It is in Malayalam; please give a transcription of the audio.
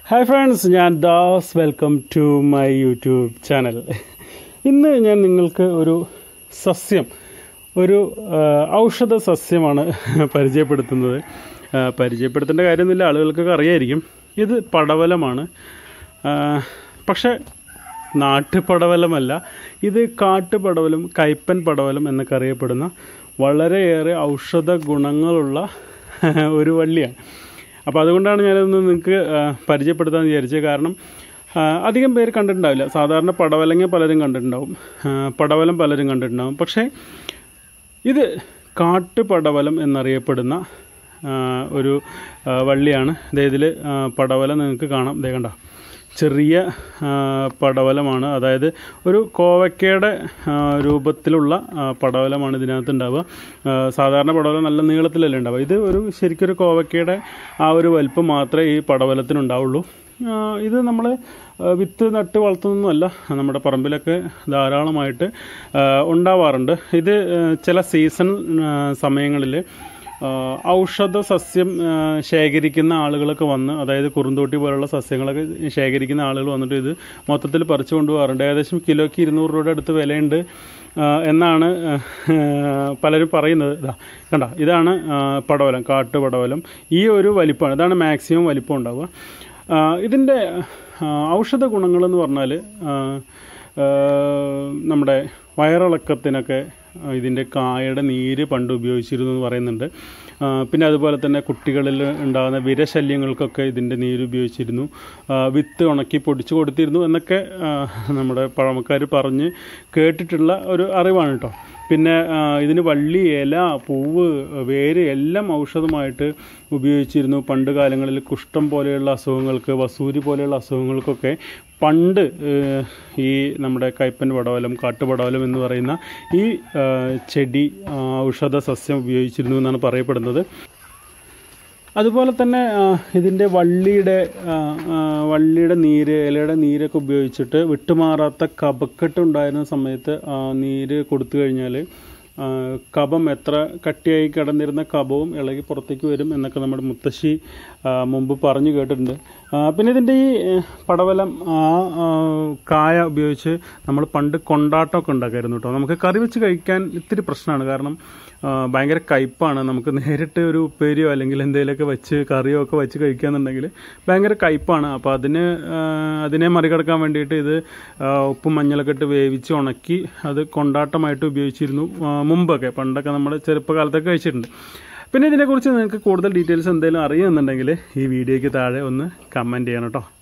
ഹായ് ഫ്രണ്ട്സ് ഞാൻ Das welcome to my YouTube channel ഇന്ന് ഞാൻ നിങ്ങൾക്ക് ഒരു സസ്യം ഒരു ആ, ഔഷധ സസ്യമാണ് പരിചയപ്പെടുത്തുന്നത് ആ, പരിചയപ്പെടുത്തേണ്ട കാര്യമൊന്നുമില്ല ആളുകൾക്കൊക്കെ അറിയായിരിക്കും ഇത് പടവലമാണ് ആ, പക്ഷേ നാട്ടുപടവലമല്ല ഇത് കാട്ടുപടവലം കയ്പൻ പടവലം എന്നൊക്കെ അറിയപ്പെടുന്ന വളരെയേറെ ഔഷധ ഗുണങ്ങളുള്ള ഒരു വള്ളിയാണ് അപ്പോൾ അതുകൊണ്ടാണ് ഞാനതൊന്ന് നിങ്ങൾക്ക് ആ, പരിചയപ്പെടുത്താൻ വിചാരിച്ചത് കാരണം ആ, അധികം പേര് കണ്ടിട്ടുണ്ടാവില്ല സാധാരണ പടവലങ്ങ പലരും കണ്ടിട്ടുണ്ടാവും ആ, പടവലം പലരും കണ്ടിട്ടുണ്ടാവും പക്ഷേ ഇത് കാട്ടുപടവലം എന്നറിയപ്പെടുന്ന ആ, ഒരു ആ, വള്ളിയാണ് ദേ ഇതിൽ പടവലം നിങ്ങൾക്ക് കാണാം ദേ കണ്ട ചെറിയ ആ, പടവലമാണ് അതായത് ഒരു കോവയ്ക്കയുടെ ആ, രൂപത്തിലുള്ള ആ, പടവലമാണ് ഇതിനകത്ത് ഉണ്ടാവുക ആ, സാധാരണ പടവലം നല്ല നീളത്തിലല്ലേ ഉണ്ടാവുക ഇത് ഒരു ശരിക്കൊരു കോവയ്ക്കയുടെ ആ ഒരു വലിപ്പം മാത്രമേ ഈ പടവലത്തിനുണ്ടാവുള്ളൂ ആ, ഇത് നമ്മൾ വിത്ത് നട്ട് വളർത്തുന്നൊന്നുമല്ല നമ്മുടെ പറമ്പിലൊക്കെ ധാരാളമായിട്ട് ആ, ഉണ്ടാവാറുണ്ട് ഇത് ആ, ചില സീസൺ സമയങ്ങളിൽ ഔഷധ സസ്യം ആ, ശേഖരിക്കുന്ന ആളുകളൊക്കെ വന്ന് അതായത് കുറുന്തോട്ടി പോലുള്ള സസ്യങ്ങളൊക്കെ ശേഖരിക്കുന്ന ആളുകൾ വന്നിട്ട് ഇത് മൊത്തത്തിൽ പറിച്ചു കൊണ്ടുപോകാറുണ്ട് ഏകദേശം കിലോയ്ക്ക് ഇരുന്നൂറ് രൂപയുടെ അടുത്ത് വിലയുണ്ട് ആ, എന്നാണ് ആ, പലരും പറയുന്നത് ഇതാ കണ്ട ഇതാണ് ആ, പടവലം കാട്ടു പടവലം ഈ ഒരു വലിപ്പമാണ് ഇതാണ് മാക്സിമം വലിപ്പം ഉണ്ടാവുക ആ, ഇതിൻ്റെ ആ, ഔഷധ ഗുണങ്ങളെന്ന് പറഞ്ഞാൽ ആ, ആ, നമ്മുടെ വയറിളക്കത്തിനൊക്കെ ആ, ഇതിൻ്റെ കായയുടെ നീര് പണ്ട് ഉപയോഗിച്ചിരുന്നു എന്ന് പറയുന്നുണ്ട് ആ, പിന്നെ അതുപോലെ തന്നെ കുട്ടികളിൽ ഉണ്ടാകുന്ന വിരശല്യങ്ങൾക്കൊക്കെ ഇതിൻ്റെ നീര് ഉപയോഗിച്ചിരുന്നു ആ, വിത്ത് ഉണക്കി പൊടിച്ചു കൊടുത്തിരുന്നു എന്നൊക്കെ ആ, നമ്മുടെ പഴമക്കാർ പറഞ്ഞ് കേട്ടിട്ടുള്ള ഒരു അറിവാണ് കേട്ടോ പിന്നെ ആ, ഇതിന് വള്ളി ഇല പൂവ് വേര് എല്ലാം ഔഷധമായിട്ട് ഉപയോഗിച്ചിരുന്നു പണ്ട് കാലങ്ങളിൽ കുഷ്ഠം പോലെയുള്ള അസുഖങ്ങൾക്ക് വസൂരി പോലെയുള്ള അസുഖങ്ങൾക്കൊക്കെ പണ്ട് ഏഹ്, ഈ നമ്മുടെ കയ്പൻ പടവലം കാട്ടുപടവലം എന്ന് പറയുന്ന ഈ ആ, ചെടി ആ, ഔഷധ സസ്യം ഉപയോഗിച്ചിരുന്നു എന്നാണ് പറയപ്പെടുന്നത് അതുപോലെ തന്നെ ആ, ഇതിൻ്റെ വള്ളിയുടെ ആ, ആ, വള്ളിയുടെ നീര് ഇലയുടെ നീരൊക്കെ ഉപയോഗിച്ചിട്ട് വിട്ടുമാറാത്ത കപക്കെട്ട് ഉണ്ടായിരുന്ന സമയത്ത് ആ, നീര് കൊടുത്തു കഴിഞ്ഞാൽ ആ, കഫം എത്ര കട്ടിയായി കിടന്നിരുന്ന കഫവും ഇളകി പുറത്തേക്ക് വരും എന്നൊക്കെ നമ്മുടെ മുത്തശ്ശി ആ, മുമ്പ് പറഞ്ഞു കേട്ടിട്ടുണ്ട് ആ, പിന്നെ ഇതിൻ്റെ ഈ ഏ, പടവലം ആ ആ, കായ ഉപയോഗിച്ച് നമ്മൾ പണ്ട് കൊണ്ടാട്ടമൊക്കെ ഉണ്ടാക്കായിരുന്നു കേട്ടോ നമുക്ക് കറി വെച്ച് കഴിക്കാൻ ഇത്തിരി പ്രശ്നമാണ് കാരണം ആ, ഭയങ്കര കയ്പ്പാണ് നമുക്ക് നേരിട്ട് ഒരു ഉപ്പേരിയോ അല്ലെങ്കിൽ എന്തെങ്കിലുമൊക്കെ വെച്ച് കറിയോ ഒക്കെ വെച്ച് കഴിക്കുകയെന്നുണ്ടെങ്കിൽ ഭയങ്കര കയ്പ്പാണ് അപ്പോൾ അതിന് ആ, അതിനെ മറികടക്കാൻ വേണ്ടിയിട്ട് ഇത് ആ, ഉപ്പും മഞ്ഞളൊക്കെ ഇട്ട് വേവിച്ച് ഉണക്കി അത് കൊണ്ടാട്ടമായിട്ട് ഉപയോഗിച്ചിരുന്നു ആ, മുമ്പൊക്കെ പണ്ടൊക്കെ നമ്മൾ ചെറുപ്പകാലത്തൊക്കെ കഴിച്ചിട്ടുണ്ട് പിന്നെ ഇതിനെക്കുറിച്ച് നിങ്ങൾക്ക് കൂടുതൽ ഡീറ്റെയിൽസ് എന്തെങ്കിലും അറിയുന്നുണ്ടെങ്കിൽ ഈ വീഡിയോയ്ക്ക് താഴെ ഒന്ന് കമൻറ്റ് ചെയ്യണം കേട്ടോ